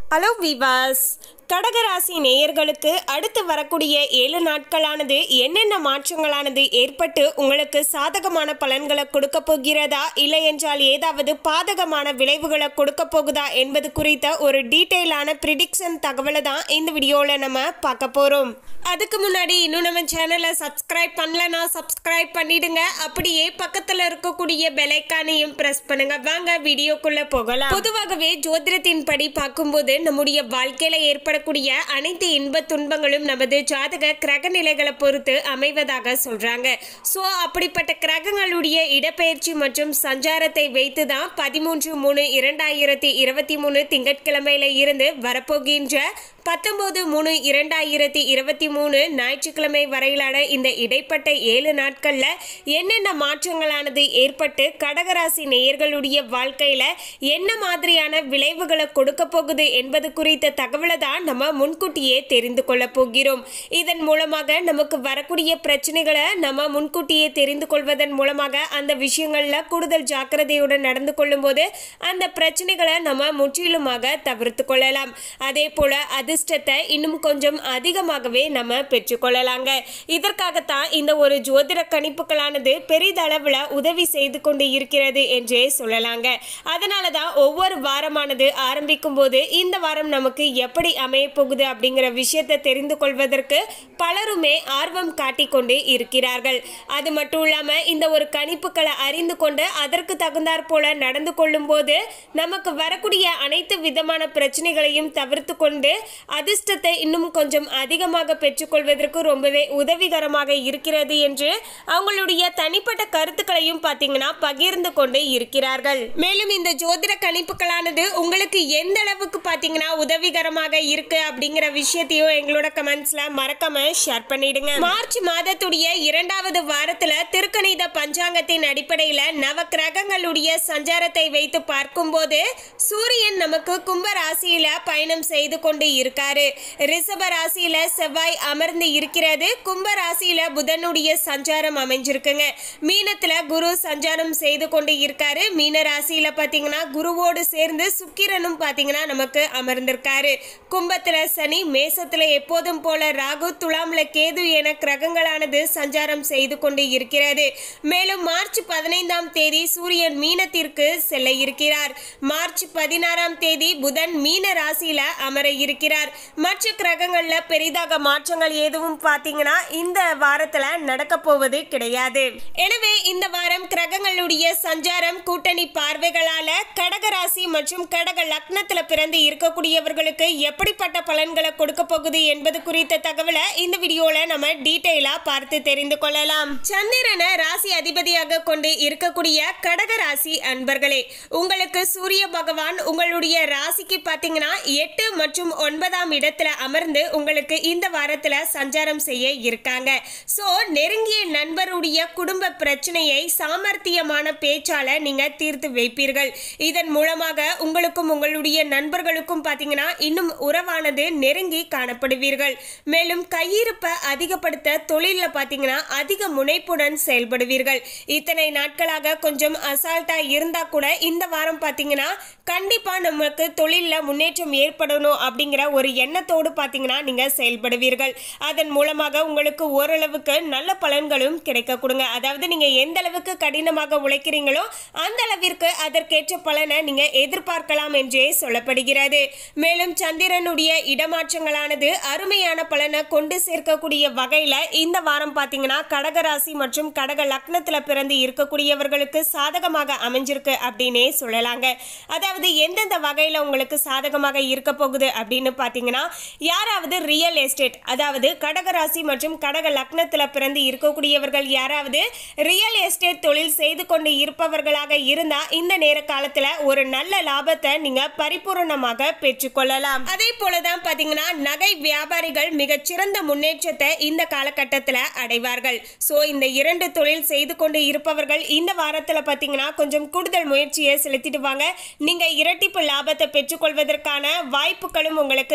hello விவாஸ் கடகராசி நேயர்களுக்கு அடுத்து வரக்கூடிய ஏழு நாட்களானது என்னென்ன மாற்றங்களானது ஏற்பட்டு உங்களுக்கு சாதகமான பலன்களை கொடுக்க போகிறதா இல்லை என்றால் ஏதாவது பாதகமான விளைவுகளை கொடுக்க போகுதா என்பது குறித்த ஒரு டீட்டெயிலான ப்ரிடிக்ஷன் தகவலை தான் இந்த வீடியோவில் நம்ம பார்க்க போகிறோம் அதுக்கு முன்னாடி இன்னும் நம்ம சேனலை சப்ஸ்கிரைப் பண்ணலனா சப்ஸ்கிரைப் பண்ணிடுங்க அப்படியே பக்கத்தில் இருக்கக்கூடிய பெலைக்கானையும் ப்ரெஸ் பண்ணுங்க வாங்க வீடியோக்குள்ள போகலாம் பொதுவாகவே ஜோதிடத்தின் படி பார்க்கும்போது நம்முடைய வாழ்க்கையில ஏற்படக்கூடிய அனைத்து இன்ப துன்பங்களும் நமது ஜாதக கிரக நிலைகளை பொறுத்து அமைவதாக சொல்றாங்க ஸோ அப்படிப்பட்ட கிரகங்களுடைய இடப்பெயர்ச்சி மற்றும் சஞ்சாரத்தை வைத்து தான் பதிமூன்று மூணு இரண்டாயிரத்தி இருபத்தி மூணு திங்கட்கிழமையில இருந்து வரப்போகின்ற பத்தொன்பது மூணு இரண்டாயிரத்தி இருபத்தி மூணு ஞாயிற்றுக்கிழமை வரையிலான இந்த இடைப்பட்ட ஏழு நாட்கள்ல என்னென்ன மாற்றங்களானது ஏற்பட்டு கடகராசி நேயர்களுடைய வாழ்க்கையில என்ன மாதிரியான விளைவுகளை கொடுக்க போகுது என்பது குறித்த தகவலை தான் நம்ம முன்கூட்டியே தெரிந்து கொள்ள போகிறோம் இதன் மூலமாக நமக்கு வரக்கூடிய பிரச்சனைகளை நம்ம முன்கூட்டியே தெரிந்து கொள்வதன் மூலமாக அந்த விஷயங்கள்ல கூடுதல் ஜாக்கிரதையுடன் நடந்து கொள்ளும்போது அந்த பிரச்சனைகளை நம்ம முற்றிலுமாக தவிர்த்து கொள்ளலாம் அதே போல அதிர்ஷ்டத்தை இன்னும் கொஞ்சம் அதிகமாகவே நம்ம பெற்றுக்கொள்ளலாங்க இதற்காகத்தான் இந்த ஒரு ஜோதிட கணிப்புகளானது பெரிதளவில் உதவி செய்து கொண்டு இருக்கிறது என்றே சொல்லலாங்க அதனால தான் ஒவ்வொரு வாரமானது ஆரம்பிக்கும் போது இந்த வாரம் நமக்கு எப்படி அமைய போகுது அப்படிங்கிற விஷயத்தை தெரிந்து கொள்வதற்கு பலருமே ஆர்வம் காட்டிக்கொண்டு இருக்கிறார்கள் அது மட்டும் இல்லாம இந்த ஒரு கணிப்புகளை அறிந்து கொண்டு அதற்கு தகுந்தாற் போல நடந்து கொள்ளும் போது நமக்கு வரக்கூடிய அனைத்து விதமான பிரச்சனைகளையும் தவிர்த்து கொண்டு அதிர்ஷ்டத்தை இன்னும் கொஞ்சம் அதிகமாக பெற்றுக்கொள்வதற்கு ரொம்பவே உதவிகரமாக இருக்கிறது என்று அவங்களுடைய தனிப்பட்ட கருத்துக்களையும் பார்த்தீங்கன்னா பகிர்ந்து கொண்டு இருக்கிறார்கள் மேலும் இந்த ஜோதிட கணிப்புகளானது உங்களுக்கு எந்த அளவுக்கு பார்த்தீங்கன்னா உதவிகரமாக இருக்கு அப்படிங்கிற விஷயத்தையும் எங்களோட கமெண்ட்ஸ்ல மறக்காம ஷேர் பண்ணிடுங்க மார்ச் மாதத்துடைய இரண்டாவது வாரத்துல திருக்கணித பஞ்சாங்கத்தின் அடிப்படையில நவ கிரகங்களுடைய சஞ்சாரத்தை வைத்து பார்க்கும்போது சூரியன் நமக்கு கும்ப ராசியில பயணம் செய்து கொண்டு இருக்காரு ரிஷப ராசியில செவ்வாய் அமர்ந்து இருக்கிறது கும்ப ராசியில புதனுடைய சஞ்சாரம் அமைஞ்சிருக்குங்க மீனத்துல குரு சஞ்சாரம் செய்து கொண்டு இருக்காரு மீன ராசியில பாத்தீங்கன்னா குருவோடு சேர்ந்து சுக்கிரனும் பாத்தீங்கன்னா நமக்கு அமர்ந்திருக்காரு கும்பத்துல சனி மேசத்துல எப்போதும் போல ராகு துலாம்ல கேது என கிரகங்களானது சஞ்சாரம் செய்து கொண்டு இருக்கிறது மேலும் மார்ச் பதினைந்தாம் தேதி சூரியன் மீனத்திற்கு செல்ல இருக்கிறார் மார்ச் பதினாறாம் தேதி புதன் மீன ராசியில அமர இருக்கிறார் மற்ற கிரகங்கள்ல பெரிதாக மாற்றங்கள் எதுவும் பார்த்தீங்கன்னா இந்த வாரத்துல நடக்க போவது கிடையாது எனவே இந்த வாரம் கிரகங்களுடைய சஞ்சாரம் கூட்டணி பார்வைகளால கடகராசி மற்றும் கடக லக்னத்துல பிறந்து இருக்கக்கூடியவர்களுக்கு எப்படிப்பட்ட பலன்களை கொடுக்க போகுது என்பது குறித்த தகவலை இந்த வீடியோல நம்ம டீட்டெயிலா பார்த்து தெரிந்து கொள்ளலாம் சந்திரனை ராசி அதிபதியாக கொண்டு இருக்கக்கூடிய கடக ராசி அன்பர்களே உங்களுக்கு சூரிய பகவான் உங்களுடைய ராசிக்கு பார்த்தீங்கன்னா எட்டு மற்றும் ஒன்பதாம் இடத்துல அமர்ந்து உங்களுக்கு இந்த வாரத்துல சஞ்சாரம் செய்ய இருக்காங்க சோ நெருங்கிய நண்பருடைய குடும்ப பிரச்சனையை சாமர்த்தியமான பேச்சால நீங்க தீர்த்து வைப்பீர்கள் இதன் மூலமாக உங்களுக்கும் உங்களுடைய நண்பர்களுக்கும் பார்த்தீங்கன்னா இன்னும் உறவானது நெருங்கி காணப்படுவீர்கள் மேலும் கையிருப்பை அதிகப்படுத்த தொழிலில் பார்த்தீங்கன்னா அதிக முனைப்புடன் செயல்படுவீர்கள் இத்தனை நாட்களாக கொஞ்சம் அசால்ட்டா இருந்தா கூட இந்த வாரம் பார்த்தீங்கன்னா கண்டிப்பா நமக்கு தொழிலில் முன்னேற்றம் ஏற்படணும் அப்படிங்கிற ஒரு எண்ணத்தோடு பார்த்தீங்கன்னா நீங்க செயல்படுவீர்கள் அதன் மூலமாக உங்களுக்கு ஓரளவுக்கு நல்ல பலன்களும் கிடைக்க கொடுங்க அதாவது நீங்க எந்த அளவுக்கு கடினமாக உழைக்கிறீங்களோ அந்த அளவிற்கு அதற்கேற்ற பலனை நீங்க எதிர்பார்க்கலாம் என்றே சொல்லப்படுகிறது மேலும் சந்திரனுடைய இடமாற்றங்களானது அருமையான பலனை கொண்டு சேர்க்கக்கூடிய வகையில இந்த வாரம் பார்த்தீங்கன்னா கடகராசி மற்றும் கடக லக்னத்துல பிறந்து இருக்கக்கூடியவர்களுக்கு சாதகமாக அமைஞ்சிருக்கு அப்படின்னே சொல்லலாங்க அதாவது எந்தெந்த வகையில உங்களுக்கு சாதகமாக இருக்க போகுது அப்படின்னு பார்த்தீங்கன்னா யாராவது ரியல் எஸ்டேட் அதாவது கடகராசி மற்றும் கடக லக்னத்துல பிறந்து இருக்கக்கூடியவர்கள் யாராவது ரியல் எஸ்டேட் தொழில் செய்து கொண்டு இருப்பவர்களாக இருந்தா இந்த நேர காலத்துல ஒரு நல்ல லாபத்தை நீங்க பரிபூரணமாக பெற்றுக்கொள்ளலாம் அதே போலதான் பாத்தீங்கன்னா நகை வியாபாரிகள் மிகச்சிறந்த முன்னேற்றத்தை இந்த காலகட்டத்துல அடைவார்கள் சோ இந்த இரண்டு தொழில் செய்து கொண்டு இருப்பவர்கள் இந்த வாரத்துல பாத்தீங்கன்னா கொஞ்சம் கூடுதல் முயற்சியை செலுத்திட்டு வாங்க நீங்க இரட்டிப்பு லாபத்தை பெற்றுக்கொள்வதற்கான வாய்ப்புகளும் உங்களுக்கு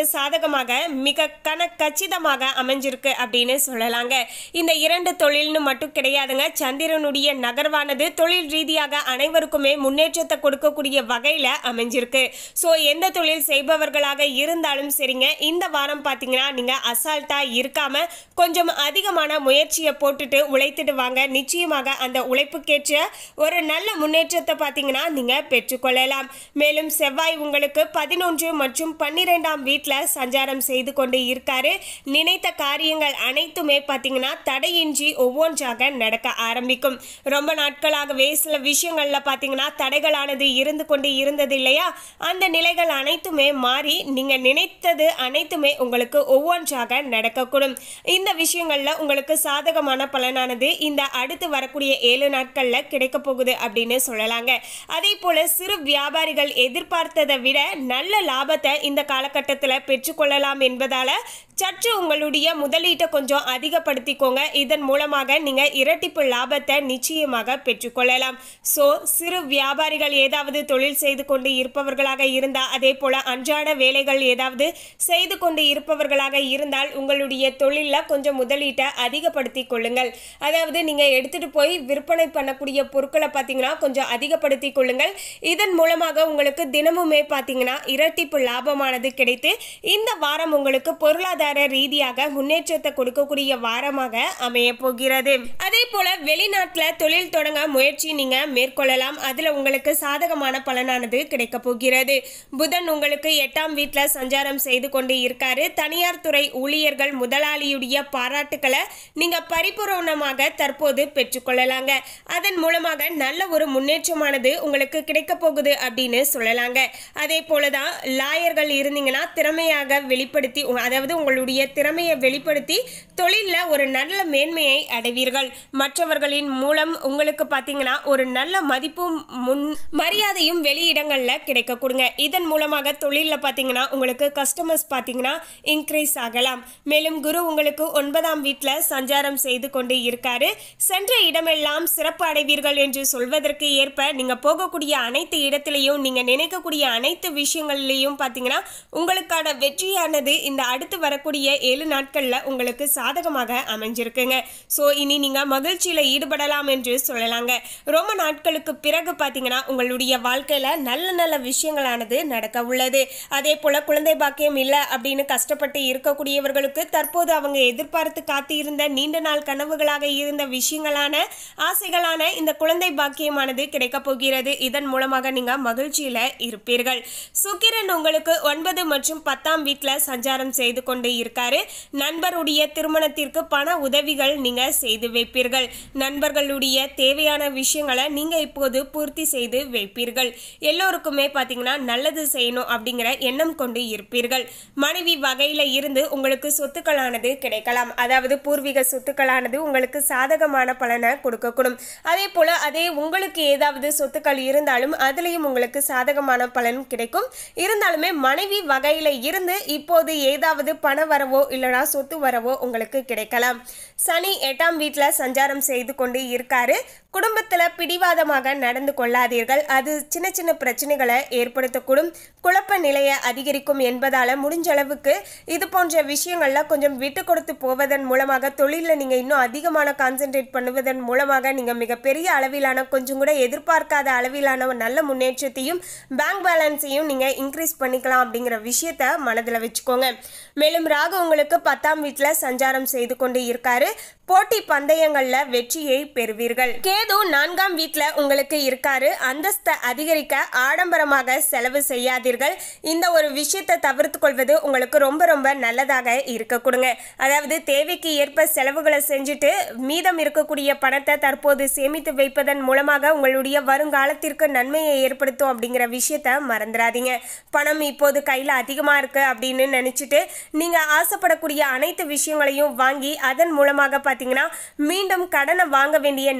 உங்களுக்கு சாதகமாக மிக கன கச்சிதமாக அமைஞ்சிருக்கு அப்படின்னு சொல்லலாங்க இந்த இரண்டு தொழில்னு மட்டும் கிடையாதுங்க சந்திரனுடைய நகர்வானது தொழில் ரீதியாக அனைவருக்குமே முன்னேற்றத்தை கொடுக்கக்கூடிய வகையில் அமைஞ்சிருக்கு ஸோ எந்த தொழில் செய்பவர்களாக இருந்தாலும் சரிங்க இந்த வாரம் பார்த்தீங்கன்னா நீங்கள் அசால்ட்டாக இருக்காம கொஞ்சம் அதிகமான முயற்சியை போட்டுட்டு உழைத்துட்டு வாங்க நிச்சயமாக அந்த உழைப்புக்கேற்ற ஒரு நல்ல முன்னேற்றத்தை பார்த்தீங்கன்னா நீங்கள் பெற்றுக்கொள்ளலாம் மேலும் செவ்வாய் உங்களுக்கு பதினொன்று மற்றும் பன்னிரெண்டாம் வீட்டில் சஞ்சாரம் செய்து கொண்டு இருக்காரு நினைத்த காரியங்கள் அனைத்துமே பார்த்தீங்கன்னா தடையின்றி ஒவ்வொன்றாக நடக்க ஆரம்பிக்கும் ரொம்ப நாட்களாகவே சில விஷயங்களில் பார்த்தீங்கன்னா தடைகளானது இருந்து கொண்டு இருந்தது இல்லையா அந்த நிலைகள் அனைத்துமே மாறி நீங்கள் நினைத்தது அனைத்துமே உங்களுக்கு ஒவ்வொன்றாக நடக்கக்கூடும் இந்த விஷயங்களில் உங்களுக்கு சாதகமான பலனானது இந்த அடுத்து வரக்கூடிய ஏழு நாட்களில் கிடைக்க போகுது அப்படின்னு சொல்லலாங்க அதே போல சிறு வியாபாரிகள் எதிர்பார்த்ததை விட நல்ல லாபத்தை இந்த காலகட்டத்தில் பெற்றுக்கொள்ளலாம் என்பதால சற்று உங்களுடைய முதலீட்டை கொஞ்சம் அதிகப்படுத்திக்கோங்க இதன் மூலமாக நீங்க இரட்டிப்பு லாபத்தை நிச்சயமாக பெற்றுக்கொள்ளலாம் ஸோ சிறு வியாபாரிகள் ஏதாவது தொழில் செய்து கொண்டு இருப்பவர்களாக இருந்தால் அதே போல அன்றாட வேலைகள் ஏதாவது செய்து கொண்டு இருப்பவர்களாக இருந்தால் உங்களுடைய தொழிலில் கொஞ்சம் முதலீட்டை அதிகப்படுத்தி கொள்ளுங்கள் அதாவது நீங்க எடுத்துட்டு போய் விற்பனை பண்ணக்கூடிய பொருட்களை பார்த்தீங்கன்னா கொஞ்சம் அதிகப்படுத்தி கொள்ளுங்கள் இதன் மூலமாக உங்களுக்கு தினமுமே பார்த்தீங்கன்னா இரட்டிப்பு லாபமானது கிடைத்து இந்த வாரம் உங்களுக்கு பொருளாதார ரீதியாக முன்னேற்றத்தை கொடுக்கக்கூடிய வாரமாக அமைய போகிறது அதே போல வெளிநாட்டில் தொழில் தொடங்க முயற்சி நீங்க மேற்கொள்ளலாம் அதுல உங்களுக்கு சாதகமான பலனானது கிடைக்க போகிறது புதன் உங்களுக்கு எட்டாம் வீட்டில் சஞ்சாரம் செய்து கொண்டு இருக்காரு தனியார் துறை ஊழியர்கள் முதலாளியுடைய பாராட்டுக்களை நீங்க பரிபூரணமாக தற்போது பெற்றுக்கொள்ளலாங்க அதன் மூலமாக நல்ல ஒரு முன்னேற்றமானது உங்களுக்கு கிடைக்க போகுது அப்படின்னு சொல்லலாங்க அதே போலதான் லாயர்கள் இருந்தீங்கன்னா திறமையாக வெளிப்படுத்தி உங்க- அதாவது உங்களுடைய திறமையை வெளிப்படுத்தி தொழிலில் ஒரு நல்ல மேன்மையை அடைவீர்கள் மற்றவர்களின் மூலம் உங்களுக்கு பார்த்தீங்கன்னா ஒரு நல்ல மதிப்பும் முன் மரியாதையும் வெளியிடங்களில் கிடைக்க கொடுங்க இதன் மூலமாக தொழிலில் பார்த்தீங்கன்னா உங்களுக்கு கஸ்டமர்ஸ் பார்த்தீங்கன்னா இன்க்ரீஸ் ஆகலாம் மேலும் குரு உங்களுக்கு ஒன்பதாம் வீட்டில் சஞ்சாரம் செய்து கொண்டு இருக்காரு சென்ற இடமெல்லாம் சிறப்பு அடைவீர்கள் என்று சொல்வதற்கு ஏற்ப நீங்க போகக்கூடிய அனைத்து இடத்திலையும் நீங்க நினைக்கக்கூடிய அனைத்து விஷயங்கள்லையும் பார்த்தீங்கன்னா உங்களுக்கான வெற்றியானது இந்த அடுத்து வரக்கூடிய ஏழு நாட்கள்ல உங்களுக்கு சாதகமாக அமைஞ்சிருக்குங்க ஸோ இனி நீங்க மகிழ்ச்சியில ஈடுபடலாம் என்று சொல்லலாங்க ரொம்ப நாட்களுக்கு பிறகு பார்த்தீங்கன்னா உங்களுடைய வாழ்க்கையில நல்ல நல்ல விஷயங்களானது நடக்க உள்ளது அதே போல குழந்தை பாக்கியம் இல்லை அப்படின்னு கஷ்டப்பட்டு இருக்கக்கூடியவர்களுக்கு தற்போது அவங்க எதிர்பார்த்து காத்திருந்த நீண்ட நாள் கனவுகளாக இருந்த விஷயங்களான ஆசைகளான இந்த குழந்தை பாக்கியமானது கிடைக்க போகிறது இதன் மூலமாக நீங்க மகிழ்ச்சியில இருப்பீர்கள் சுக்கிரன் உங்களுக்கு ஒன்பது மற்றும் பத்தாம் வீட்டில் சஞ்சாரம் செய்து கொண்டு இருக்காரு நண்பருடைய திருமணத்திற்கு பண உதவிகள் நீங்க செய்து வைப்பீர்கள் நண்பர்களுடைய தேவையான விஷயங்களை நீங்க இப்போது பூர்த்தி செய்து வைப்பீர்கள் எல்லோருக்குமே பார்த்தீங்கன்னா நல்லது செய்யணும் அப்படிங்கிற எண்ணம் கொண்டு இருப்பீர்கள் மனைவி வகையில இருந்து உங்களுக்கு சொத்துக்களானது கிடைக்கலாம் அதாவது பூர்வீக சொத்துக்களானது உங்களுக்கு சாதகமான பலனை கொடுக்கக்கூடும் அதே போல அதே உங்களுக்கு ஏதாவது சொத்துக்கள் இருந்தாலும் அதுலேயும் உங்களுக்கு சாதகமான பலன் கிடைக்கும் இருந்தாலுமே மனைவி வகையில இருந்து இப்போது ஏதாவது பண வரவோ இல்லைனா சொத்து வரவோ உங்களுக்கு கிடைக்கலாம் சனி எட்டாம் வீட்டில் சஞ்சாரம் செய்து கொண்டு இருக்காரு குடும்பத்தில் பிடிவாதமாக நடந்து கொள்ளாதீர்கள் அது சின்ன சின்ன பிரச்சனைகளை ஏற்படுத்தக்கூடும் குழப்ப நிலையை அதிகரிக்கும் என்பதால முடிஞ்ச அளவுக்கு இது போன்ற விஷயங்கள்ல கொஞ்சம் விட்டு கொடுத்து போவதன் மூலமாக தொழிலில் நீங்க இன்னும் அதிகமான கான்சென்ட்ரேட் பண்ணுவதன் மூலமாக நீங்க மிகப்பெரிய அளவிலான கொஞ்சம் கூட எதிர்பார்க்காத அளவிலான ஒரு நல்ல முன்னேற்றத்தையும் பேங்க் பேலன்ஸையும் நீங்க இன்க்ரீஸ் பண்ணிக்கலாம் அப்படிங்கிற விஷயத்த மனதில் வச்சுக்கோங்க மேலும் ராகு உங்களுக்கு பத்தாம் வீட்டில் சஞ்சாரம் செய்து கொண்டு இருக்காரு போட்டி பந்தயங்கள்ல வெற்றியை பெறுவீர்கள் கேது நான்காம் வீட்ல உங்களுக்கு இருக்காரு அந்தஸ்தை அதிகரிக்க ஆடம்பரமாக செலவு செய்யாதீர்கள் இந்த ஒரு விஷயத்தை தவிர்த்து கொள்வது உங்களுக்கு ரொம்ப ரொம்ப நல்லதாக இருக்க கொடுங்க அதாவது தேவைக்கு ஏற்ப செலவுகளை செஞ்சுட்டு மீதம் இருக்கக்கூடிய பணத்தை தற்போது சேமித்து வைப்பதன் மூலமாக உங்களுடைய வருங்காலத்திற்கு நன்மையை ஏற்படுத்தும் அப்படிங்கிற விஷயத்த மறந்துடாதீங்க பணம் இப்போது கையில் அதிகமாக இருக்கு அப்படின்னு நினச்சிட்டு நீங்கள் ஆசைப்படக்கூடிய அனைத்து விஷயங்களையும் வாங்கி அதன் மூலமாக பார்த்தீங்கன்னா மீண்டும் கடனை வாங்க வேண்டிய நிலைகள்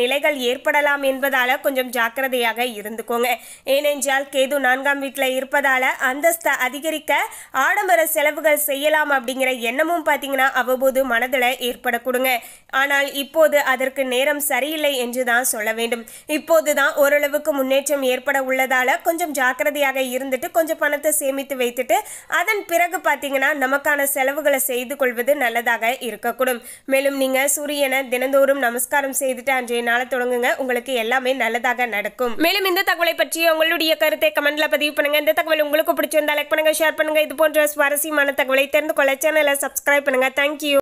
ஏற்படலாம் என்பதால கொஞ்சம் ஜாக்கிரதையாக இருந்துக்கோங்க ஏனென்றால் கேது நான்காம் வீட்டில் இருப்பதால அந்தஸ்தை அதிகரிக்க ஆடம்பர செலவுகள் செய்யலாம் அப்படிங்கிற எண்ணமும் பார்த்தீங்கன்னா அவ்வப்போது மனதில் ஏற்படக்கூடுங்க ஆனால் இப்போது அதற்கு நேரம் சரியில்லை என்று தான் சொல்ல வேண்டும் இப்போது தான் ஓரளவுக்கு முன்னேற்றம் ஏற்பட உள்ளதால கொஞ்சம் ஜாக்கிரதையாக இருந்துட்டு கொஞ்சம் பணத்தை சேமித்து வைத்துட்டு அதன் பிறகு பார்த்தீங்கன்னா நமக்கான செலவுகளை செய்து கொள்வது நல்லதாக இருக்கக்கூடும் மேலும் நீங்க சூரியனை தினந்தோறும் நமஸ்காரம் செய்துட்டு அன்றைய நாளை தொடங்குங்க உங்களுக்கு எல்லாமே நல்லதாக நடக்கும் மேலும் இந்த தகவலை பற்றி உங்களுடைய கருத்தை கமெண்ட்ல பதிவு பண்ணுங்க இந்த தகவல் உங்களுக்கு பிடிச்சிருந்தா லைக் பண்ணுங்க ஷேர் பண்ணுங்க இது போன்ற சுவாரஸ்யமான தகவலை தெரிந்து கொள்ள சேனலை சப்ஸ்கிரைப் பண்ணுங்க தேங்க்யூ